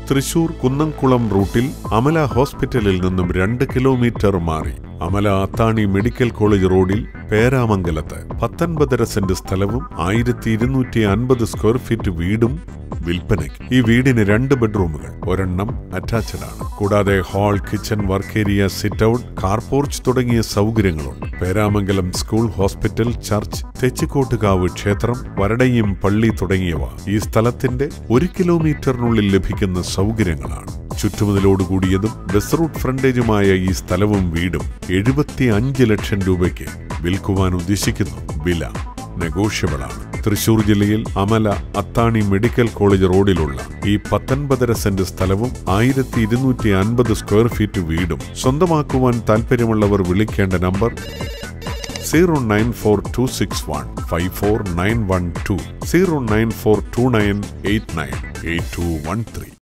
തൃശൂർ കുന്നംകുളം റൂട്ടിൽ അമല ഹോസ്പിറ്റലിൽ നിന്നും രണ്ട് കിലോമീറ്റർ മാറി അമല അത്താണി മെഡിക്കൽ കോളേജ് റോഡിൽ പേരാമംഗലത്ത് പത്തൊൻപതര സെന്റ് സ്ഥലവും ആയിരത്തി ഇരുന്നൂറ്റി അൻപത് സ്ക്വയർ ഫീറ്റ് വീടും വിൽപ്പനയ്ക്ക് ഈ വീടിന് രണ്ട് ബെഡ്റൂമുകൾ ഒരെണ്ണം അറ്റാച്ച്ഡ് ആണ് കൂടാതെ hall kitchen work area sit out car porch തുടങ്ങിയ സൗകര്യങ്ങളുണ്ട് Peramangalam school hospital church Thechikottukavu ക്ഷേത്രം വരടയും പള്ളി തുടങ്ങിയവ ഈ സ്ഥലത്തിന്റെ ഒരു കിലോമീറ്ററിനുള്ളിൽ ലഭിക്കുന്ന സൗകര്യങ്ങളാണ് ചുറ്റുമതിലോടുകൂടിയതും ബസ് റൂട്ട് ഫ്രണ്ടേജുമായ ഈ സ്ഥലവും വീടും എഴുപത്തി അഞ്ച് ലക്ഷം രൂപയ്ക്ക് വിൽക്കുവാൻ ഉദ്ദേശിക്കുന്നു വില നെഗോഷ്യബിൾ ആണ് തൃശൂർ ജില്ലയിൽ അമല അത്താണി മെഡിക്കൽ കോളേജ് റോഡിലുള്ള ഈ പത്തൊൻപതര സെന്റ് സ്ഥലവും ആയിരത്തി ഇരുന്നൂറ്റി അൻപത് സ്ക്വയർ ഫീറ്റ് വീടും സ്വന്തമാക്കുവാൻ താല്പര്യമുള്ളവർ വിളിക്കേണ്ട number zero nine four two six one five four nine one two zero nine four two nine eight nine eight two one three